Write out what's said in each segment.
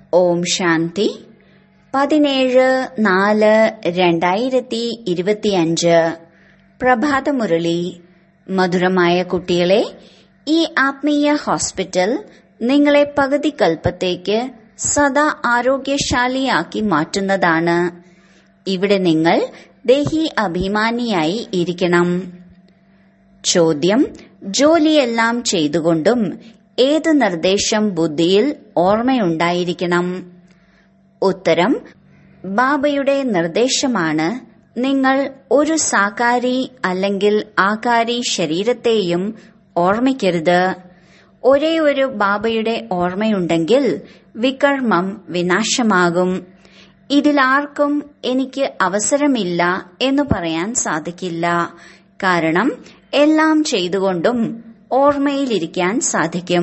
ഓം ശാന്തി പതിനേഴ് നാല് രണ്ടായിരത്തി ഇരുപത്തിയഞ്ച് പ്രഭാതമുരളി മധുരമായ കുട്ടികളെ ഈ ആത്മീയ ഹോസ്പിറ്റൽ നിങ്ങളെ പകുതി കൽപ്പത്തേക്ക് സദാ ആരോഗ്യശാലിയാക്കി മാറ്റുന്നതാണ് ഇവിടെ നിങ്ങൾ ദേഹി അഭിമാനിയായി ഇരിക്കണം ചോദ്യം ജോലിയെല്ലാം ചെയ്തുകൊണ്ടും ഏത് നിർദ്ദേശം ബുദ്ധിയിൽ ഓർമ്മയുണ്ടായിരിക്കണം ഉത്തരം ബാബയുടെ നിർദ്ദേശമാണ് നിങ്ങൾ ഒരു സാകാരി അല്ലെങ്കിൽ ആകാരി ശരീരത്തെയും ഓർമ്മിക്കരുത് ഒരേ ഒരു ബാബയുടെ ഓർമ്മയുണ്ടെങ്കിൽ വികർമ്മം വിനാശമാകും ഇതിലാർക്കും എനിക്ക് അവസരമില്ല എന്ന് പറയാൻ സാധിക്കില്ല കാരണം എല്ലാം ചെയ്തുകൊണ്ടും ഓർമ്മയിലിരിക്കാൻ സാധിക്കും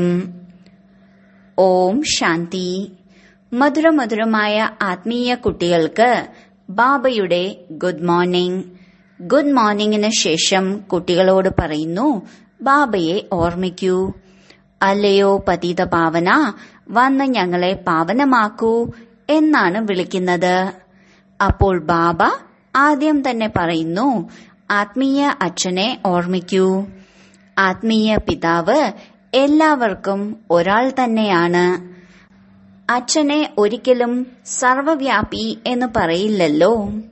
ഓം ശാന്തി മധുരമധുരമായ ആത്മീയ കുട്ടികൾക്ക് ബാബയുടെ ഗുഡ് മോർണിംഗ് ഗുഡ് മോർണിംഗിന് ശേഷം കുട്ടികളോട് പറയുന്നു ബാബയെ ഓർമ്മിക്കൂ അല്ലയോ പതിത പാവന വന്ന് ഞങ്ങളെ പാവനമാക്കൂ എന്നാണ് വിളിക്കുന്നത് അപ്പോൾ ബാബ ആദ്യം തന്നെ പറയുന്നു ആത്മീയ അച്ഛനെ ഓർമ്മിക്കൂ ആത്മീയ പിതാവ് എല്ലാവർക്കും ഒരാൾ തന്നെയാണ് അച്ഛനെ ഒരിക്കലും സർവവ്യാപി എന്ന് പറയില്ലല്ലോ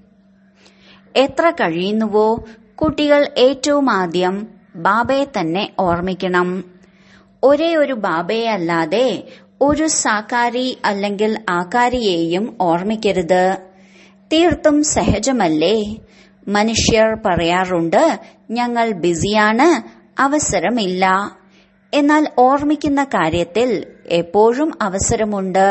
എത്ര കഴിയുന്നുവോ കുട്ടികൾ ഏറ്റവും ആദ്യം ബാബയെ തന്നെ ഓർമ്മിക്കണം ഒരേ ഒരു ബാബയെ അല്ലാതെ ഒരു സാകാരി അല്ലെങ്കിൽ ആകാരിയെയും ഓർമ്മിക്കരുത് തീർത്തും സഹജമല്ലേ മനുഷ്യർ പറയാറുണ്ട് ഞങ്ങൾ ബിസിയാണ് അവസരമില്ല എന്നാൽ ഓർമ്മിക്കുന്ന കാര്യത്തിൽ എപ്പോഴും അവസരമുണ്ട്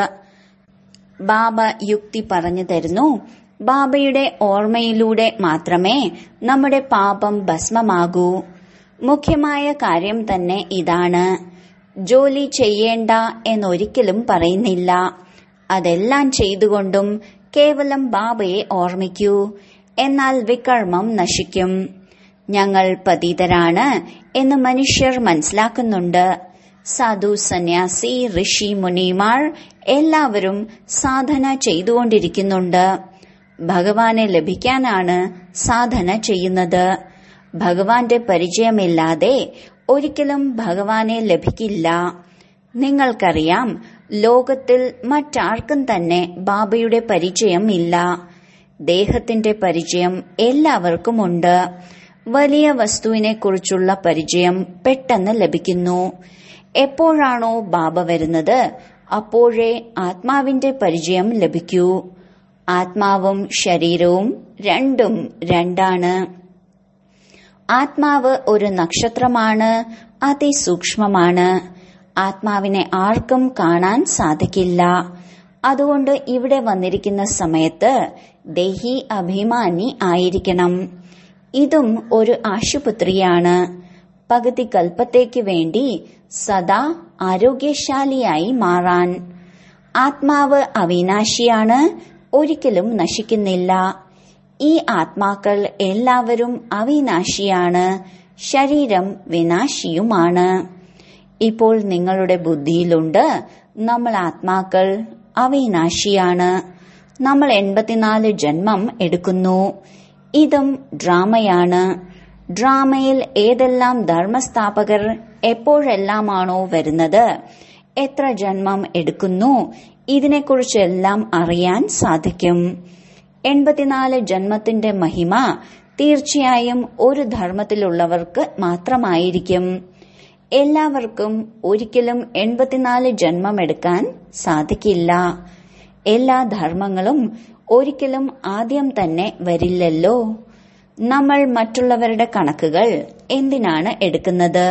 ബാബ യുക്തി പറഞ്ഞു തരുന്നു ബാബയുടെ ഓർമ്മയിലൂടെ മാത്രമേ നമ്മുടെ പാപം ഭസ്മമാകൂ മുഖ്യമായ കാര്യം തന്നെ ഇതാണ് ജോലി ചെയ്യേണ്ട എന്നൊരിക്കലും പറയുന്നില്ല അതെല്ലാം ചെയ്തുകൊണ്ടും കേവലം ബാബയെ ഓർമ്മിക്കൂ എന്നാൽ വികർമ്മം നശിക്കും ഞങ്ങൾ പതിതരാണ് എന്ന് മനുഷ്യർ മനസ്സിലാക്കുന്നുണ്ട് സാധു സന്യാസി ഋഷി മുനിമാർ എല്ലാവരും സാധന ചെയ്തുകൊണ്ടിരിക്കുന്നുണ്ട് ഭഗവാനെ ലഭിക്കാനാണ് സാധന ചെയ്യുന്നത് ഭഗവാന്റെ പരിചയമില്ലാതെ ഒരിക്കലും ഭഗവാനെ ലഭിക്കില്ല നിങ്ങൾക്കറിയാം ലോകത്തിൽ മറ്റാർക്കും തന്നെ ബാബയുടെ പരിചയം ഇല്ല ദേഹത്തിന്റെ പരിചയം എല്ലാവർക്കുമുണ്ട് വലിയ വസ്തുവിനെ കുറിച്ചുള്ള പരിചയം പെട്ടെന്ന് ലഭിക്കുന്നു എപ്പോഴാണോ ബാബ വരുന്നത് അപ്പോഴേ ആത്മാവിന്റെ പരിചയം ലഭിക്കൂ ആത്മാവും ശരീരവും രണ്ടും രണ്ടാണ് ആത്മാവ് ഒരു നക്ഷത്രമാണ് അതിസൂക്ഷ്മമാണ് ആത്മാവിനെ ആർക്കും കാണാൻ സാധിക്കില്ല അതുകൊണ്ട് ഇവിടെ വന്നിരിക്കുന്ന സമയത്ത് ദേഹി അഭിമാനി ആയിരിക്കണം ഇതും ഒരു ആശുപത്രിയാണ് പകുതി കൽപ്പത്തേക്ക് വേണ്ടി സദാ ആരോഗ്യശാലിയായി മാറാൻ ആത്മാവ് അവിനാശിയാണ് ഒരിക്കലും നശിക്കുന്നില്ല ഈ ആത്മാക്കൾ എല്ലാവരും അവിനാശിയാണ് ശരീരം വിനാശിയുമാണ് ഇപ്പോൾ നിങ്ങളുടെ ബുദ്ധിയിലുണ്ട് നമ്മൾ ആത്മാക്കൾ അവിനാശിയാണ് നമ്മൾ എൺപത്തിനാല് ജന്മം എടുക്കുന്നു ഇതും ഡ്രാമയാണ് ഡ്രാമയിൽ ഏതെല്ലാം ധർമ്മസ്ഥാപകർ എപ്പോഴെല്ലാമാണോ വരുന്നത് എത്ര ജന്മം എടുക്കുന്നു ഇതിനെക്കുറിച്ചെല്ലാം അറിയാൻ സാധിക്കും എൺപത്തിനാല് ജന്മത്തിന്റെ മഹിമ തീർച്ചയായും ഒരു ധർമ്മത്തിലുള്ളവർക്ക് മാത്രമായിരിക്കും എല്ലാവർക്കും ഒരിക്കലും എൺപത്തിനാല് ജന്മമെടുക്കാൻ സാധിക്കില്ല എല്ലാ ധർമ്മങ്ങളും ഒരിക്കലും ആദ്യം തന്നെ വരില്ലല്ലോ നമ്മൾ മറ്റുള്ളവരുടെ കണക്കുകൾ എന്തിനാണ് എടുക്കുന്നത്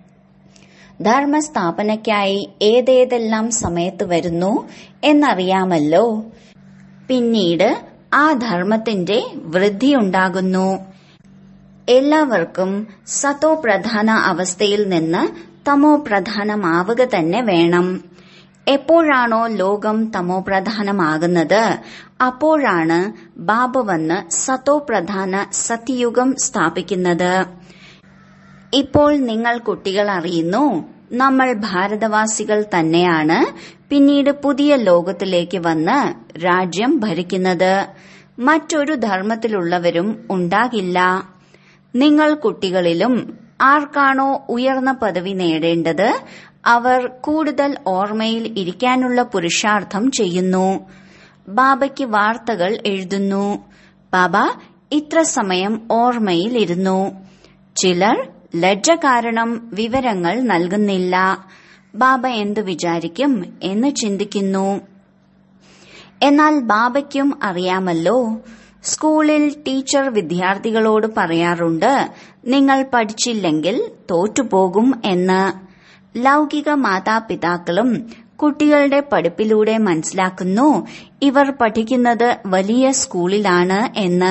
ധർമ്മസ്ഥാപനയ്ക്കായി ഏതേതെല്ലാം സമയത്ത് വരുന്നു എന്നറിയാമല്ലോ പിന്നീട് ആ ധർമ്മത്തിന്റെ വൃദ്ധിയുണ്ടാകുന്നു എല്ലാവർക്കും സതോ പ്രധാന അവസ്ഥയിൽ നിന്ന് തമോ പ്രധാനമാവുക തന്നെ വേണം എപ്പോഴാണോ ലോകം തമോ പ്രധാനമാകുന്നത് അപ്പോഴാണ് ബാബ വന്ന് സതോ പ്രധാന സത്യയുഗം സ്ഥാപിക്കുന്നത് ഇപ്പോൾ നിങ്ങൾ കുട്ടികൾ അറിയുന്നു നമ്മൾ ഭാരതവാസികൾ തന്നെയാണ് പിന്നീട് പുതിയ ലോകത്തിലേക്ക് വന്ന് രാജ്യം ഭരിക്കുന്നത് മറ്റൊരു ധർമ്മത്തിലുള്ളവരും ഉണ്ടാകില്ല നിങ്ങൾ കുട്ടികളിലും ആർക്കാണോ ഉയർന്ന പദവി നേടേണ്ടത് അവർ കൂടുതൽ ഓർമ്മയിൽ ഇരിക്കാനുള്ള പുരുഷാർത്ഥം ചെയ്യുന്നു ബാബയ്ക്ക് വാർത്തകൾ എഴുതുന്നു ബാബ ഇത്ര സമയം ഓർമ്മയിൽ ഇരുന്നു ചിലർ ലജ്ജ കാരണം വിവരങ്ങൾ നൽകുന്നില്ല ബാബ എന്തു വിചാരിക്കും എന്ന് ചിന്തിക്കുന്നു എന്നാൽ ബാബയ്ക്കും അറിയാമല്ലോ സ്കൂളിൽ ടീച്ചർ വിദ്യാർത്ഥികളോട് പറയാറുണ്ട് നിങ്ങൾ പഠിച്ചില്ലെങ്കിൽ തോറ്റുപോകും എന്ന് ലൗകിക മാതാപിതാക്കളും കുട്ടികളുടെ പഠിപ്പിലൂടെ മനസ്സിലാക്കുന്നു ഇവർ പഠിക്കുന്നത് വലിയ സ്കൂളിലാണ് എന്ന്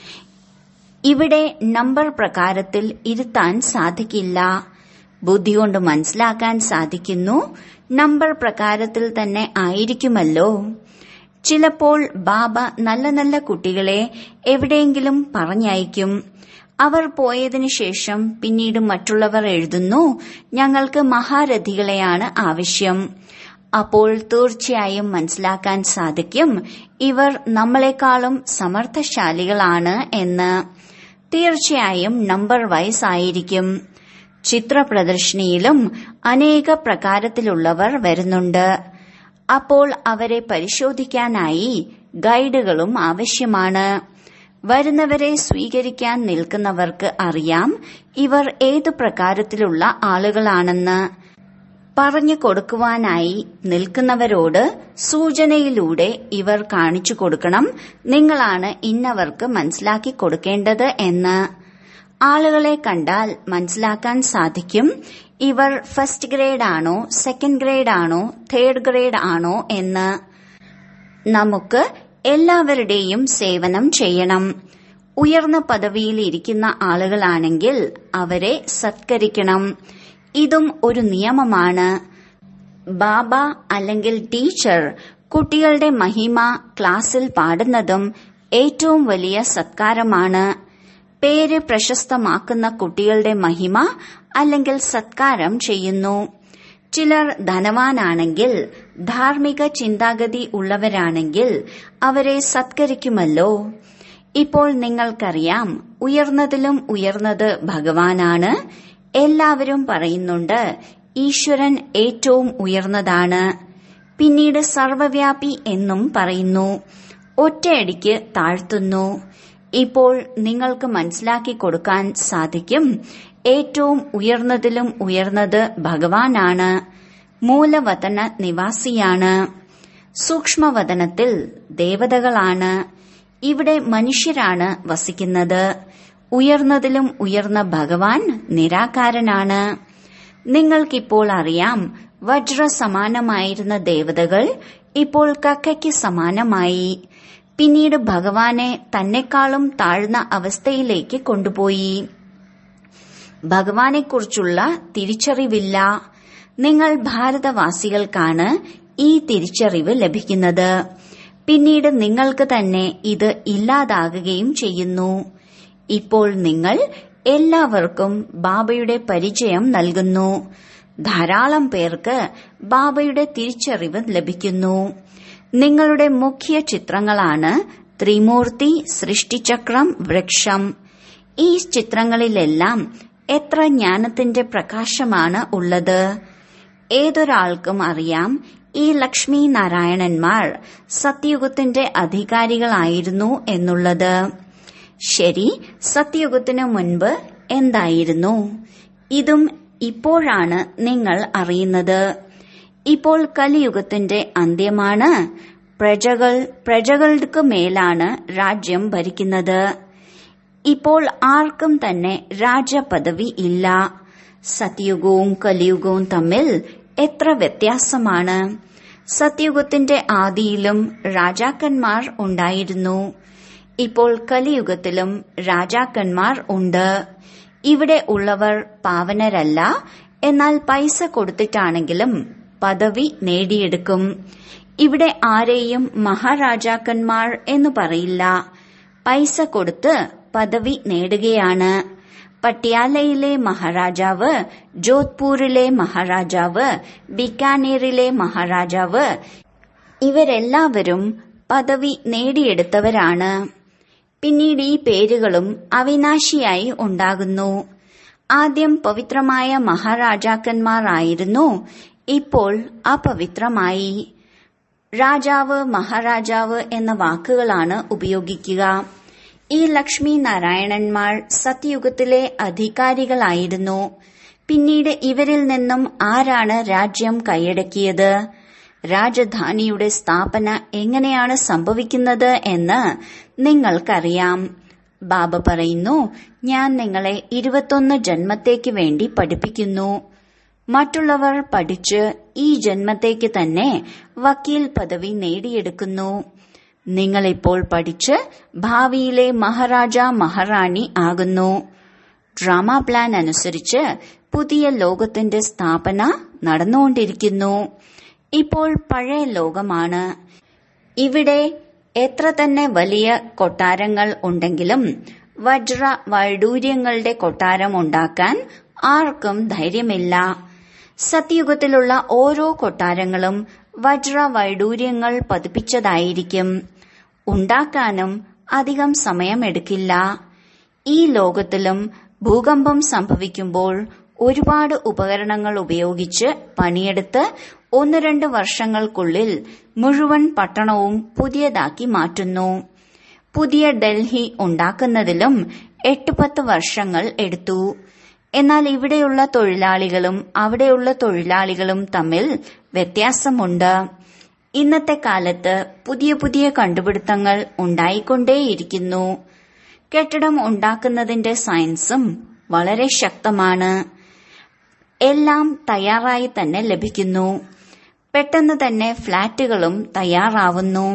ഇവിടെ നമ്പർ പ്രകാരത്തിൽ ഇരുത്താൻ സാധിക്കില്ല ബുദ്ധി കൊണ്ട് മനസ്സിലാക്കാൻ സാധിക്കുന്നു നമ്പർ പ്രകാരത്തിൽ തന്നെ ആയിരിക്കുമല്ലോ ചിലപ്പോൾ ബാബ നല്ല നല്ല കുട്ടികളെ എവിടെയെങ്കിലും പറഞ്ഞയക്കും അവർ പോയതിനു ശേഷം പിന്നീട് മറ്റുള്ളവർ എഴുതുന്നു ഞങ്ങൾക്ക് മഹാരഥികളെയാണ് ആവശ്യം അപ്പോൾ തീർച്ചയായും മനസ്സിലാക്കാൻ സാധിക്കും ഇവർ നമ്മളെക്കാളും സമർത്ഥശാലികളാണ് എന്ന് തീർച്ചയായും നമ്പർ വൈസ് ആയിരിക്കും ചിത്ര പ്രദർശനിയിലും അനേക പ്രകാരത്തിലുള്ളവർ വരുന്നുണ്ട് അപ്പോൾ അവരെ പരിശോധിക്കാനായി ഗൈഡുകളും ആവശ്യമാണ് വരുന്നവരെ സ്വീകരിക്കാൻ നിൽക്കുന്നവർക്ക് അറിയാം ഇവർ ഏതു പ്രകാരത്തിലുള്ള ആളുകളാണെന്ന് പറഞ്ഞു കൊടുക്കുവാനായി നിൽക്കുന്നവരോട് സൂചനയിലൂടെ ഇവർ കാണിച്ചു കൊടുക്കണം നിങ്ങളാണ് ഇന്നവർക്ക് മനസ്സിലാക്കി കൊടുക്കേണ്ടത് എന്ന് ആളുകളെ കണ്ടാൽ മനസ്സിലാക്കാൻ സാധിക്കും ഇവർ ഫസ്റ്റ് ഗ്രേഡ് ആണോ സെക്കൻഡ് ഗ്രേഡ് ആണോ തേർഡ് ഗ്രേഡ് ആണോ എന്ന് നമുക്ക് എല്ലാവരുടെയും സേവനം ചെയ്യണം ഉയർന്ന പദവിയിൽ ഇരിക്കുന്ന ആളുകളാണെങ്കിൽ അവരെ സത്കരിക്കണം ഇതും ഒരു നിയമമാണ് ബാബ അല്ലെങ്കിൽ ടീച്ചർ കുട്ടികളുടെ മഹിമ ക്ലാസ്സിൽ പാടുന്നതും ഏറ്റവും വലിയ സത്കാരമാണ് പേര് പ്രശസ്തമാക്കുന്ന കുട്ടികളുടെ മഹിമ അല്ലെങ്കിൽ സത്കാരം ചെയ്യുന്നു ചിലർ ധനവാനാണെങ്കിൽ ധാർമ്മിക ചിന്താഗതി ഉള്ളവരാണെങ്കിൽ അവരെ സത്കരിക്കുമല്ലോ ഇപ്പോൾ നിങ്ങൾക്കറിയാം ഉയർന്നതിലും ഉയർന്നത് ഭഗവാനാണ് എല്ലാവരും പറയുന്നുണ്ട് ഈശ്വരൻ ഏറ്റവും ഉയർന്നതാണ് പിന്നീട് സർവവ്യാപി എന്നും പറയുന്നു ഒറ്റയടിക്ക് താഴ്ത്തുന്നു ഇപ്പോൾ നിങ്ങൾക്ക് മനസ്സിലാക്കി കൊടുക്കാൻ സാധിക്കും ഏറ്റവും ഉയർന്നതിലും ഉയർന്നത് ഭഗവാനാണ് മൂലവതന നിവാസിയാണ് സൂക്ഷ്മവതനത്തിൽ ദേവതകളാണ് ഇവിടെ മനുഷ്യരാണ് വസിക്കുന്നത് ഉയർന്നതിലും ഉയർന്ന ഭഗവാൻ നിരാകാരനാണ് നിങ്ങൾക്കിപ്പോൾ അറിയാം വജ്ര സമാനമായിരുന്ന ദേവതകൾ ഇപ്പോൾ കക്കയ്ക്ക് സമാനമായി പിന്നീട് ഭഗവാനെ തന്നെക്കാളും താഴ്ന്ന അവസ്ഥയിലേക്ക് കൊണ്ടുപോയി ഭഗവാനെക്കുറിച്ചുള്ള തിരിച്ചറിവില്ല നിങ്ങൾ ഭാരതവാസികൾക്കാണ് ഈ തിരിച്ചറിവ് ലഭിക്കുന്നത് പിന്നീട് നിങ്ങൾക്ക് തന്നെ ഇത് ഇല്ലാതാകുകയും ചെയ്യുന്നു ഇപ്പോൾ നിങ്ങൾ എല്ലാവർക്കും ബാബയുടെ പരിചയം നൽകുന്നു ധാരാളം പേർക്ക് ബാബയുടെ തിരിച്ചറിവ് ലഭിക്കുന്നു നിങ്ങളുടെ മുഖ്യ ചിത്രങ്ങളാണ് ത്രിമൂർത്തി സൃഷ്ടിചക്രം വൃക്ഷം ഈ ചിത്രങ്ങളിലെല്ലാം എത്ര ജ്ഞാനത്തിന്റെ പ്രകാശമാണ് ഉള്ളത് ഏതൊരാൾക്കും അറിയാം ഈ ലക്ഷ്മി നാരായണന്മാർ സത്യയുഗത്തിന്റെ അധികാരികളായിരുന്നു എന്നുള്ളത് ശരി സത്യയുഗത്തിനു മുൻപ് എന്തായിരുന്നു ഇതും ഇപ്പോഴാണ് നിങ്ങൾ അറിയുന്നത് ഇപ്പോൾ കലിയുഗത്തിന്റെ അന്ത്യമാണ് പ്രജകൾ പ്രജകൾക്ക് മേലാണ് രാജ്യം ഭരിക്കുന്നത് ഇപ്പോൾ ആർക്കും തന്നെ രാജപദവി ഇല്ല സത്യയുഗവും കലിയുഗവും തമ്മിൽ എത്ര വ്യത്യാസമാണ് സത്യയുഗത്തിന്റെ ആദിയിലും രാജാക്കന്മാർ ഉണ്ടായിരുന്നു ഇപ്പോൾ കലിയുഗത്തിലും രാജാക്കന്മാർ ഉണ്ട് ഇവിടെ ഉള്ളവർ പാവനരല്ല എന്നാൽ പൈസ കൊടുത്തിട്ടാണെങ്കിലും പദവി നേടിയെടുക്കും ഇവിടെ ആരെയും മഹാരാജാക്കന്മാർ എന്ന് പറയില്ല പൈസ കൊടുത്ത് പദവി നേടുകയാണ് പട്യാലയിലെ മഹാരാജാവ് ജോധ്പൂരിലെ മഹാരാജാവ് ബിക്കാനീറിലെ മഹാരാജാവ് ഇവരെല്ലാവരും പദവി നേടിയെടുത്തവരാണ് പിന്നീട് ഈ പേരുകളും അവിനാശിയായി ഉണ്ടാകുന്നു ആദ്യം പവിത്രമായ മഹാരാജാക്കന്മാരായിരുന്നു ഇപ്പോൾ അപവിത്രമായി രാജാവ് മഹാരാജാവ് എന്ന വാക്കുകളാണ് ഉപയോഗിക്കുക ഈ ലക്ഷ്മി നാരായണന്മാർ സത്യയുഗത്തിലെ അധികാരികളായിരുന്നു പിന്നീട് ഇവരിൽ നിന്നും ആരാണ് രാജ്യം കൈയടക്കിയത് രാജധാനിയുടെ സ്ഥാപന എങ്ങനെയാണ് സംഭവിക്കുന്നത് എന്ന് നിങ്ങൾക്കറിയാം ബാബ പറയുന്നു ഞാൻ നിങ്ങളെ ഇരുപത്തൊന്ന് ജന്മത്തേക്ക് വേണ്ടി പഠിപ്പിക്കുന്നു മറ്റുള്ളവർ പഠിച്ച് ഈ ജന്മത്തേക്ക് തന്നെ വക്കീൽ പദവി നേടിയെടുക്കുന്നു നിങ്ങളിപ്പോൾ പഠിച്ച് ഭാവിയിലെ മഹാരാജ മഹാറാണി ആകുന്നു ഡ്രാമ പ്ലാൻ അനുസരിച്ച് പുതിയ ലോകത്തിന്റെ സ്ഥാപന നടന്നുകൊണ്ടിരിക്കുന്നു ഇപ്പോൾ പഴയ ലോകമാണ് ഇവിടെ എത്ര തന്നെ വലിയ കൊട്ടാരങ്ങൾ ഉണ്ടെങ്കിലും വജ്ര വൈഡൂര്യങ്ങളുടെ കൊട്ടാരം ഉണ്ടാക്കാൻ ആർക്കും ധൈര്യമില്ല സത്യയുഗത്തിലുള്ള ഓരോ കൊട്ടാരങ്ങളും വജ്ര വൈഡൂര്യങ്ങൾ പതിപ്പിച്ചതായിരിക്കും ഉണ്ടാക്കാനും അധികം സമയമെടുക്കില്ല ഈ ലോകത്തിലും ഭൂകമ്പം സംഭവിക്കുമ്പോൾ ഒരുപാട് ഉപകരണങ്ങൾ ഉപയോഗിച്ച് പണിയെടുത്ത് ഒന്ന് രണ്ട് വർഷങ്ങൾക്കുള്ളിൽ മുഴുവൻ പട്ടണവും പുതിയതാക്കി മാറ്റുന്നു പുതിയ ഡൽഹി ഉണ്ടാക്കുന്നതിലും എട്ട് പത്ത് വർഷങ്ങൾ എടുത്തു എന്നാൽ ഇവിടെയുള്ള തൊഴിലാളികളും അവിടെയുള്ള തൊഴിലാളികളും തമ്മിൽ വ്യത്യാസമുണ്ട് ഇന്നത്തെ കാലത്ത് പുതിയ പുതിയ കണ്ടുപിടുത്തങ്ങൾ ഉണ്ടായിക്കൊണ്ടേയിരിക്കുന്നു കെട്ടിടം ഉണ്ടാക്കുന്നതിന്റെ സയൻസും വളരെ ശക്തമാണ് എല്ലാം തയ്യാറായി തന്നെ ലഭിക്കുന്നു പെട്ടെന്ന് തന്നെ ഫ്ളാറ്റുകളും തയ്യാറാവുന്നു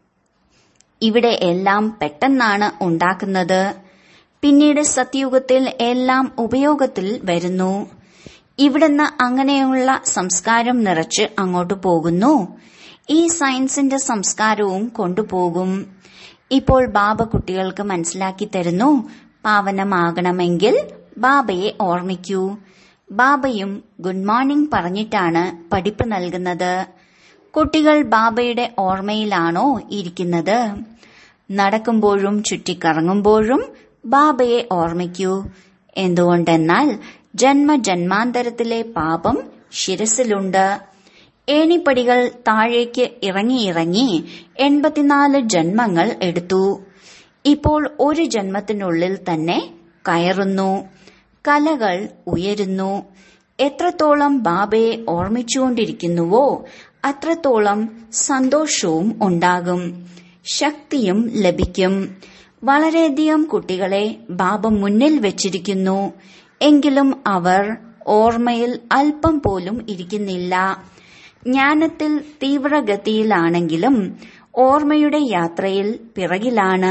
ഇവിടെ എല്ലാം പെട്ടെന്നാണ് ഉണ്ടാക്കുന്നത് പിന്നീട് സത്യയുഗത്തിൽ എല്ലാം ഉപയോഗത്തിൽ വരുന്നു ഇവിടുന്ന് അങ്ങനെയുള്ള സംസ്കാരം നിറച്ച് അങ്ങോട്ട് പോകുന്നു ഈ സയൻസിന്റെ സംസ്കാരവും കൊണ്ടുപോകും ഇപ്പോൾ ബാബ കുട്ടികൾക്ക് മനസ്സിലാക്കി തരുന്നു പാവനമാകണമെങ്കിൽ ബാബയെ ഓർമ്മിക്കൂ ബാബയും ഗുഡ് മോർണിംഗ് പറഞ്ഞിട്ടാണ് പഠിപ്പ് നൽകുന്നത് കുട്ടികൾ ബാബയുടെ ഓർമ്മയിലാണോ ഇരിക്കുന്നത് നടക്കുമ്പോഴും ചുറ്റിക്കറങ്ങുമ്പോഴും ബാബയെ ഓർമ്മിക്കൂ എന്തുകൊണ്ടെന്നാൽ ജന്മജന്മാന്തരത്തിലെ പാപം ശിരസിലുണ്ട് ഏണിപ്പടികൾ താഴേക്ക് ഇറങ്ങി ഇറങ്ങി എൺപത്തിനാല് ജന്മങ്ങൾ എടുത്തു ഇപ്പോൾ ഒരു ജന്മത്തിനുള്ളിൽ തന്നെ കയറുന്നു കലകൾ ഉയരുന്നു എത്രത്തോളം ബാബയെ ഓർമ്മിച്ചുകൊണ്ടിരിക്കുന്നുവോ അത്രത്തോളം സന്തോഷവും ഉണ്ടാകും ശക്തിയും ലഭിക്കും വളരെയധികം കുട്ടികളെ ബാബ മുന്നിൽ വെച്ചിരിക്കുന്നു എങ്കിലും അവർ ഓർമ്മയിൽ അല്പം പോലും ഇരിക്കുന്നില്ല ജ്ഞാനത്തിൽ തീവ്രഗതിയിലാണെങ്കിലും ഓർമ്മയുടെ യാത്രയിൽ പിറകിലാണ്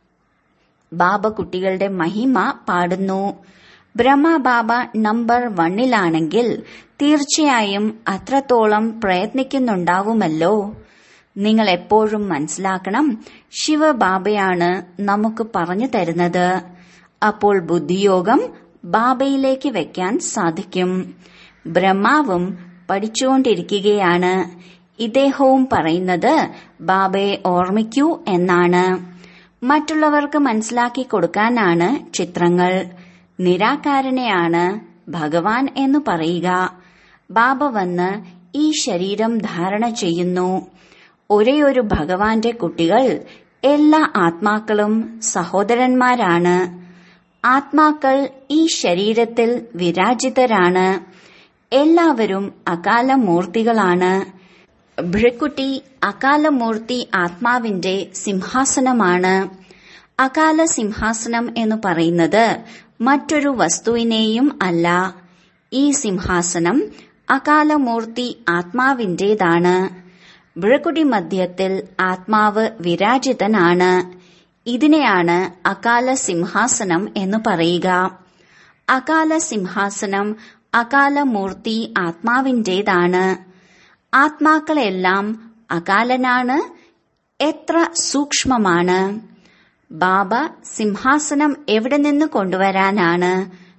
ബാബ കുട്ടികളുടെ മഹിമ പാടുന്നു ബ്രഹ്മബാബ നമ്പർ വണ്ണിലാണെങ്കിൽ തീർച്ചയായും അത്രത്തോളം പ്രയത്നിക്കുന്നുണ്ടാവുമല്ലോ നിങ്ങൾ എപ്പോഴും മനസ്സിലാക്കണം ശിവബാബയാണ് നമുക്ക് പറഞ്ഞു തരുന്നത് അപ്പോൾ ബുദ്ധിയോഗം ബാബയിലേക്ക് വെക്കാൻ സാധിക്കും ബ്രഹ്മാവും പഠിച്ചുകൊണ്ടിരിക്കുകയാണ് ഇദ്ദേഹവും പറയുന്നത് ബാബയെ ഓർമ്മിക്കൂ എന്നാണ് മറ്റുള്ളവർക്ക് മനസ്സിലാക്കി കൊടുക്കാനാണ് ചിത്രങ്ങൾ നിരാകാരനെയാണ് ഭഗവാൻ എന്ന് പറയുക ബാബ വന്ന് ഈ ശരീരം ധാരണ ചെയ്യുന്നു ഒരേയൊരു ഭഗവാന്റെ കുട്ടികൾ എല്ലാ ആത്മാക്കളും സഹോദരന്മാരാണ് ആത്മാക്കൾ ഈ ശരീരത്തിൽ വിരാജിതരാണ് എല്ലാവരും അകാലമൂർത്തികളാണ് ഭൃക്കുട്ടി അകാലമൂർത്തി ആത്മാവിന്റെ സിംഹാസനമാണ് അകാല സിംഹാസനം എന്ന് പറയുന്നത് മറ്റൊരു വസ്തുവിനെയും അല്ല ഈ സിംഹാസനം അകാലമൂർത്തി ആത്മാവിന്റേതാണ് ഭൃക്കുടി മധ്യത്തിൽ ആത്മാവ് വിരാജിതനാണ് ഇതിനെയാണ് അകാല സിംഹാസനം എന്ന് പറയുക അകാല സിംഹാസനം അകാലമൂർത്തി ആത്മാവിന്റേതാണ് ആത്മാക്കളെല്ലാം അകാലനാണ് എത്ര സൂക്ഷ്മമാണ് ബാബ സിംഹാസനം എവിടെ നിന്ന് കൊണ്ടുവരാനാണ്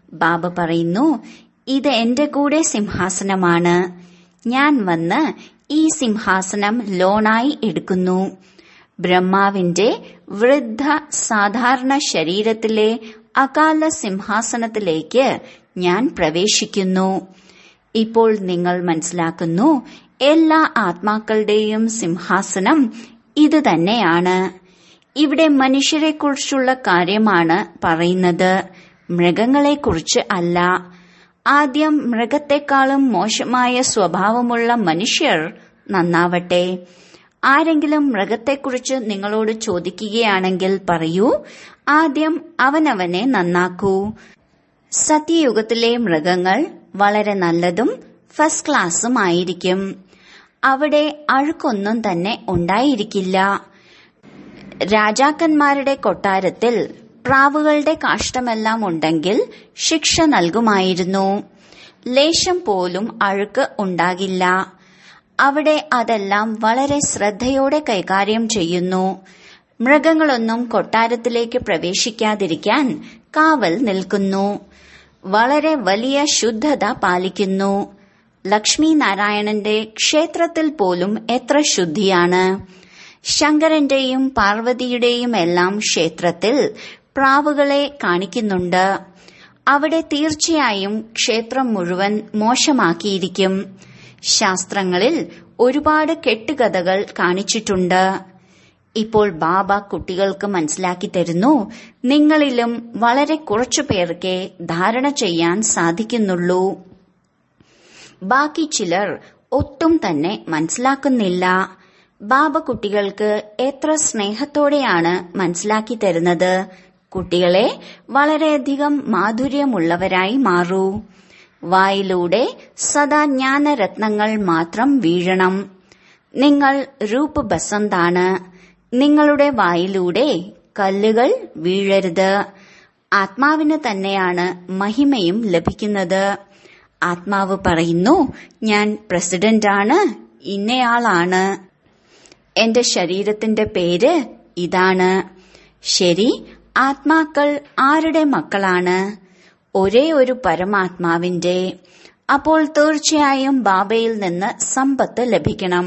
ബാബ പറയുന്നു ഇത് എന്റെ കൂടെ സിംഹാസനമാണ് ഞാൻ വന്ന് ഈ സിംഹാസനം ലോണായി എടുക്കുന്നു ബ്രഹ്മാവിന്റെ വൃദ്ധ സാധാരണ ശരീരത്തിലെ അകാല സിംഹാസനത്തിലേക്ക് ഞാൻ പ്രവേശിക്കുന്നു ഇപ്പോൾ നിങ്ങൾ മനസ്സിലാക്കുന്നു എല്ലാ ആത്മാക്കളുടെയും സിംഹാസനം ഇത് തന്നെയാണ് ഇവിടെ മനുഷ്യരെക്കുറിച്ചുള്ള കാര്യമാണ് പറയുന്നത് മൃഗങ്ങളെക്കുറിച്ച് അല്ല ആദ്യം മൃഗത്തെക്കാളും മോശമായ സ്വഭാവമുള്ള മനുഷ്യർ നന്നാവട്ടെ ആരെങ്കിലും മൃഗത്തെക്കുറിച്ച് നിങ്ങളോട് ചോദിക്കുകയാണെങ്കിൽ പറയൂ ആദ്യം അവനവനെ നന്നാക്കൂ സത്യയുഗത്തിലെ മൃഗങ്ങൾ വളരെ നല്ലതും ഫസ്റ്റ് ക്ലാസ്സും ആയിരിക്കും അവിടെ അഴുക്കൊന്നും തന്നെ ഉണ്ടായിരിക്കില്ല രാജാക്കന്മാരുടെ കൊട്ടാരത്തിൽ പ്രാവുകളുടെ കാഷ്ടമെല്ലാം ഉണ്ടെങ്കിൽ ശിക്ഷ നൽകുമായിരുന്നു ലേശം പോലും അഴുക്ക് ഉണ്ടാകില്ല അവിടെ അതെല്ലാം വളരെ ശ്രദ്ധയോടെ കൈകാര്യം ചെയ്യുന്നു മൃഗങ്ങളൊന്നും കൊട്ടാരത്തിലേക്ക് പ്രവേശിക്കാതിരിക്കാൻ കാവൽ നിൽക്കുന്നു വളരെ വലിയ ശുദ്ധത പാലിക്കുന്നു ലക്ഷ്മി നാരായണന്റെ ക്ഷേത്രത്തിൽ പോലും എത്ര ശുദ്ധിയാണ് ശങ്കരന്റെയും പാർവതിയുടെയും എല്ലാം ക്ഷേത്രത്തിൽ പ്രാവുകളെ കാണിക്കുന്നുണ്ട് അവിടെ തീർച്ചയായും ക്ഷേത്രം മുഴുവൻ മോശമാക്കിയിരിക്കും ശാസ്ത്രങ്ങളിൽ ഒരുപാട് കെട്ടുകഥകൾ കാണിച്ചിട്ടുണ്ട് ഇപ്പോൾ ബാബ കുട്ടികൾക്ക് മനസ്സിലാക്കി തരുന്നു നിങ്ങളിലും വളരെ കുറച്ചു പേർക്കേ ധാരണ ചെയ്യാൻ സാധിക്കുന്നുള്ളൂ ബാക്കി ചിലർ ഒട്ടും തന്നെ മനസ്സിലാക്കുന്നില്ല ബാബ കുട്ടികൾക്ക് എത്ര സ്നേഹത്തോടെയാണ് മനസ്സിലാക്കി തരുന്നത് കുട്ടികളെ വളരെയധികം മാധുര്യമുള്ളവരായി മാറൂ വായിലൂടെ സദാ ജ്ഞാനരത്നങ്ങൾ മാത്രം വീഴണം നിങ്ങൾ രൂപ് ബസന്താണ് നിങ്ങളുടെ വായിലൂടെ കല്ലുകൾ വീഴരുത് ആത്മാവിന് തന്നെയാണ് മഹിമയും ലഭിക്കുന്നത് ആത്മാവ് പറയുന്നു ഞാൻ പ്രസിഡന്റാണ് ഇന്നയാളാണ് എന്റെ ശരീരത്തിന്റെ പേര് ഇതാണ് ശരി ആത്മാക്കൾ ആരുടെ മക്കളാണ് ഒരേ ഒരു പരമാത്മാവിന്റെ അപ്പോൾ തീർച്ചയായും ബാബയിൽ നിന്ന് സമ്പത്ത് ലഭിക്കണം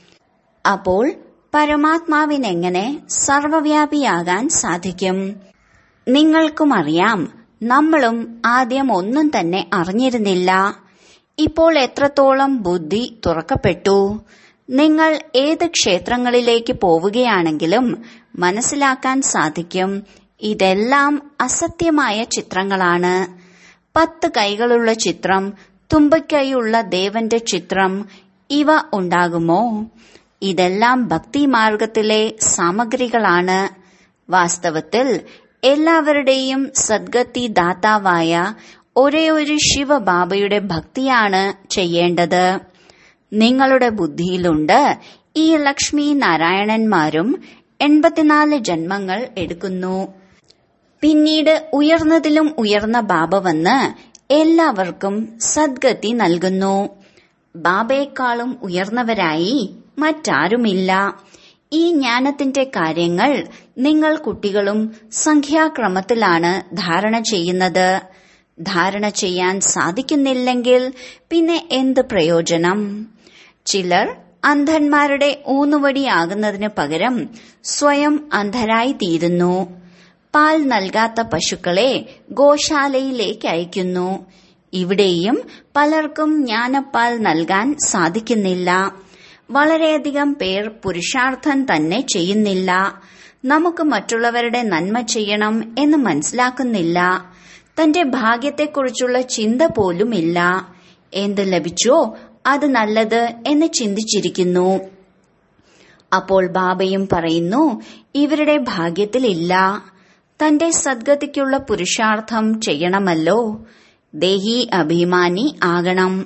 അപ്പോൾ പരമാത്മാവിനെങ്ങനെ സർവവ്യാപിയാകാൻ സാധിക്കും നിങ്ങൾക്കും അറിയാം നമ്മളും ആദ്യം ഒന്നും തന്നെ അറിഞ്ഞിരുന്നില്ല ഇപ്പോൾ എത്രത്തോളം ബുദ്ധി തുറക്കപ്പെട്ടു നിങ്ങൾ ഏത് ക്ഷേത്രങ്ങളിലേക്ക് പോവുകയാണെങ്കിലും മനസ്സിലാക്കാൻ സാധിക്കും ഇതെല്ലാം അസത്യമായ ചിത്രങ്ങളാണ് പത്ത് കൈകളുള്ള ചിത്രം തുമ്പയ്ക്കൈയുള്ള ദേവന്റെ ചിത്രം ഇവ ഉണ്ടാകുമോ ഇതെല്ലാം ഭക്തിമാർഗത്തിലെ സാമഗ്രികളാണ് വാസ്തവത്തിൽ എല്ലാവരുടെയും സദ്ഗതി ദാതാവായ ഒരേ ഒരു ശിവബാബയുടെ ഭക്തിയാണ് ചെയ്യേണ്ടത് നിങ്ങളുടെ ബുദ്ധിയിലുണ്ട് ഈ ലക്ഷ്മി നാരായണന്മാരും എൺപത്തിനാല് ജന്മങ്ങൾ എടുക്കുന്നു പിന്നീട് ഉയർന്നതിലും ഉയർന്ന ബാബ വന്ന് എല്ലാവർക്കും സദ്ഗതി നൽകുന്നു ബാബയെക്കാളും ഉയർന്നവരായി മറ്റാരുമില്ല ഈ ജ്ഞാനത്തിന്റെ കാര്യങ്ങൾ നിങ്ങൾ കുട്ടികളും സംഖ്യാക്രമത്തിലാണ് ധാരണ ചെയ്യുന്നത് ധാരണ ചെയ്യാൻ സാധിക്കുന്നില്ലെങ്കിൽ പിന്നെ എന്ത് പ്രയോജനം ചിലർ അന്ധന്മാരുടെ ഊന്നുവടിയാകുന്നതിന് പകരം സ്വയം അന്ധരായി തീരുന്നു പാൽ നൽകാത്ത പശുക്കളെ ഗോശാലയിലേക്ക് അയക്കുന്നു ഇവിടെയും പലർക്കും ജ്ഞാനപ്പാൽ നൽകാൻ സാധിക്കുന്നില്ല വളരെയധികം പേർ പുരുഷാർത്ഥം തന്നെ ചെയ്യുന്നില്ല നമുക്ക് മറ്റുള്ളവരുടെ നന്മ ചെയ്യണം എന്ന് മനസ്സിലാക്കുന്നില്ല തന്റെ ഭാഗ്യത്തെക്കുറിച്ചുള്ള ചിന്ത പോലുമില്ല എന്ത് ലഭിച്ചോ അത് നല്ലത് എന്ന് ചിന്തിച്ചിരിക്കുന്നു അപ്പോൾ ബാബയും പറയുന്നു ഇവരുടെ ഭാഗ്യത്തിലില്ല തന്റെ സദ്ഗതിക്കുള്ള പുരുഷാർത്ഥം ചെയ്യണമല്ലോ ദേഹി അഭിമാനി ആകണം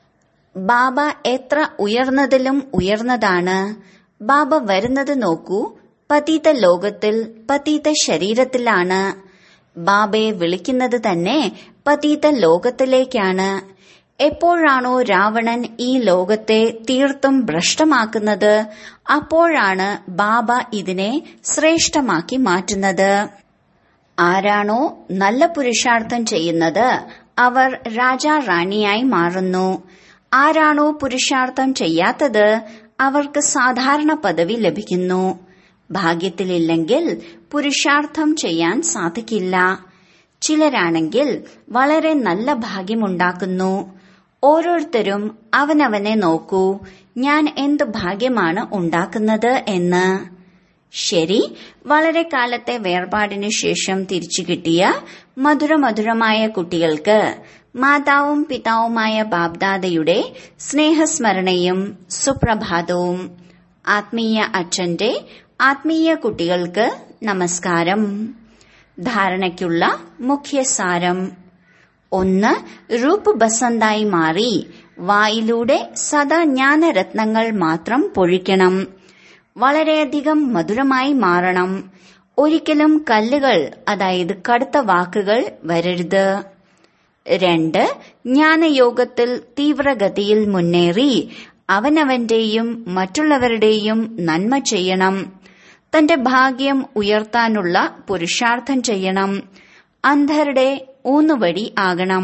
ബാബ എത്ര ഉയർന്നതിലും ഉയർന്നതാണ് ബാബ വരുന്നത് നോക്കൂ പതീത ലോകത്തിൽ പതീത ശരീരത്തിലാണ് ബാബയെ വിളിക്കുന്നത് തന്നെ പതീത ലോകത്തിലേക്കാണ് എപ്പോഴാണോ രാവണൻ ഈ ലോകത്തെ തീർത്തും ഭ്രഷ്ടമാക്കുന്നത് അപ്പോഴാണ് ബാബ ഇതിനെ ശ്രേഷ്ഠമാക്കി മാറ്റുന്നത് ആരാണോ നല്ല പുരുഷാർത്ഥം ചെയ്യുന്നത് അവർ രാജാ റാണിയായി മാറുന്നു ആരാണോ പുരുഷാർത്ഥം ചെയ്യാത്തത് അവർക്ക് സാധാരണ പദവി ലഭിക്കുന്നു ഭാഗ്യത്തിലില്ലെങ്കിൽ പുരുഷാർത്ഥം ചെയ്യാൻ സാധിക്കില്ല ചിലരാണെങ്കിൽ വളരെ നല്ല ഭാഗ്യമുണ്ടാക്കുന്നു ഓരോരുത്തരും അവനവനെ നോക്കൂ ഞാൻ എന്ത് ഭാഗ്യമാണ് ഉണ്ടാക്കുന്നത് എന്ന് ശരി വളരെ കാലത്തെ വേർപാടിനു ശേഷം തിരിച്ചു കിട്ടിയ മധുരമധുരമായ കുട്ടികൾക്ക് മാതാവും പിതാവുമായ ബാബ്ദാദയുടെ സ്നേഹസ്മരണയും സുപ്രഭാതവും ആത്മീയ അച്ഛന്റെ ആത്മീയ കുട്ടികൾക്ക് നമസ്കാരം ധാരണയ്ക്കുള്ള മുഖ്യസാരം ഒന്ന് രൂപ് ബസന്തായി മാറി വായിലൂടെ സദാ ജ്ഞാനരത്നങ്ങൾ മാത്രം പൊഴിക്കണം വളരെയധികം മധുരമായി മാറണം ഒരിക്കലും കല്ലുകൾ അതായത് കടുത്ത വാക്കുകൾ വരരുത് രണ്ട് ജ്ഞാനയോഗത്തിൽ തീവ്രഗതിയിൽ മുന്നേറി അവനവന്റെയും മറ്റുള്ളവരുടെയും നന്മ ചെയ്യണം തന്റെ ഭാഗ്യം ഉയർത്താനുള്ള പുരുഷാർത്ഥം ചെയ്യണം അന്ധരുടെ ഊന്നുവടി ആകണം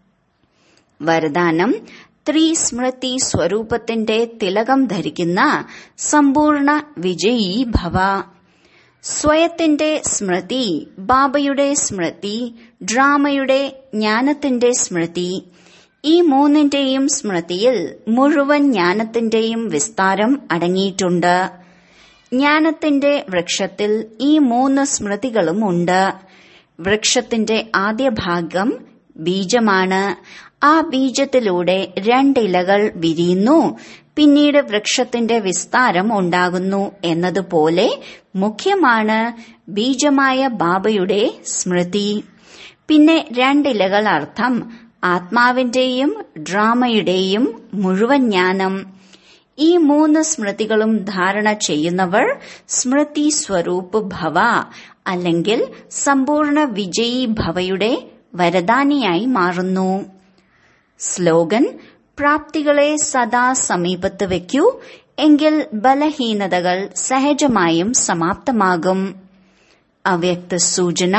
വരദാനം ത്രിസ്മൃതി സ്വരൂപത്തിന്റെ തിലകം ധരിക്കുന്ന സമ്പൂർണ്ണ വിജയീ ഭവ സ്വയത്തിന്റെ സ്മൃതി ബാബയുടെ സ്മൃതി ഡ്രാമയുടെ ജ്ഞാനത്തിന്റെ സ്മൃതി ഈ മൂന്നിന്റെയും സ്മൃതിയിൽ മുഴുവൻ ജ്ഞാനത്തിന്റെയും വിസ്താരം അടങ്ങിയിട്ടുണ്ട് ജ്ഞാനത്തിന്റെ വൃക്ഷത്തിൽ ഈ മൂന്ന് സ്മൃതികളും ഉണ്ട് വൃക്ഷത്തിന്റെ ആദ്യ ഭാഗം ബീജമാണ് ആ ബീജത്തിലൂടെ രണ്ടിലകൾ വിരിയുന്നു പിന്നീട് വൃക്ഷത്തിന്റെ വിസ്താരം ഉണ്ടാകുന്നു എന്നതുപോലെ മുഖ്യമാണ് ബീജമായ ബാബയുടെ സ്മൃതി പിന്നെ രണ്ടിലകൾ അർത്ഥം ആത്മാവിന്റെയും ഡ്രാമയുടെയും മുഴുവൻ ജ്ഞാനം ഈ മൂന്ന് സ്മൃതികളും ധാരണ ചെയ്യുന്നവർ സ്മൃതി സ്വരൂപ് ഭവ അല്ലെങ്കിൽ സമ്പൂർണ്ണ വിജയീ ഭവയുടെ വരദാനിയായി മാറുന്നു സ്ലോഗൻ പ്രാപ്തികളെ സദാ സമീപത്ത് വയ്ക്കൂ എങ്കിൽ ബലഹീനതകൾ സഹജമായും സമാപ്തമാകും അവ്യക്ത സൂചന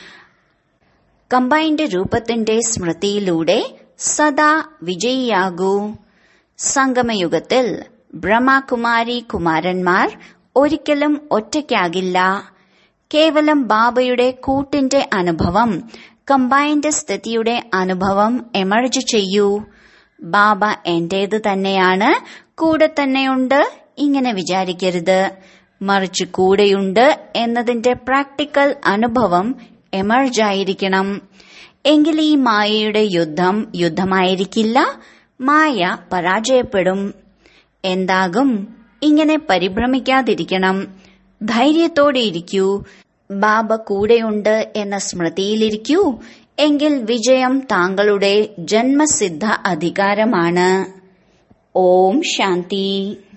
കമ്പൈൻഡ് രൂപത്തിന്റെ സ്മൃതിയിലൂടെ സദാ വിജയിയാകൂ സംഗമയുഗത്തിൽ ബ്രഹ്മകുമാരി കുമാരന്മാർ ഒരിക്കലും ഒറ്റയ്ക്കാകില്ല കേവലം ബാബയുടെ കൂട്ടിന്റെ അനുഭവം കമ്പൈൻഡ് സ്ഥിതിയുടെ അനുഭവം എമർജ് ചെയ്യൂ ബാബ എന്റേത് തന്നെയാണ് കൂടെ തന്നെയുണ്ട് ഇങ്ങനെ വിചാരിക്കരുത് മറിച്ച് കൂടെയുണ്ട് എന്നതിന്റെ പ്രാക്ടിക്കൽ അനുഭവം എമർജ് ആയിരിക്കണം എങ്കിൽ ഈ മായയുടെ യുദ്ധം യുദ്ധമായിരിക്കില്ല മായ പരാജയപ്പെടും എന്താകും ഇങ്ങനെ പരിഭ്രമിക്കാതിരിക്കണം ധൈര്യത്തോടെ ഇരിക്കൂ ബാബ കൂടെയുണ്ട് എന്ന സ്മൃതിയിലിരിക്കൂ എങ്കിൽ വിജയം താങ്കളുടെ ജന്മസിദ്ധ അധികാരമാണ് ഓം ശാന്തി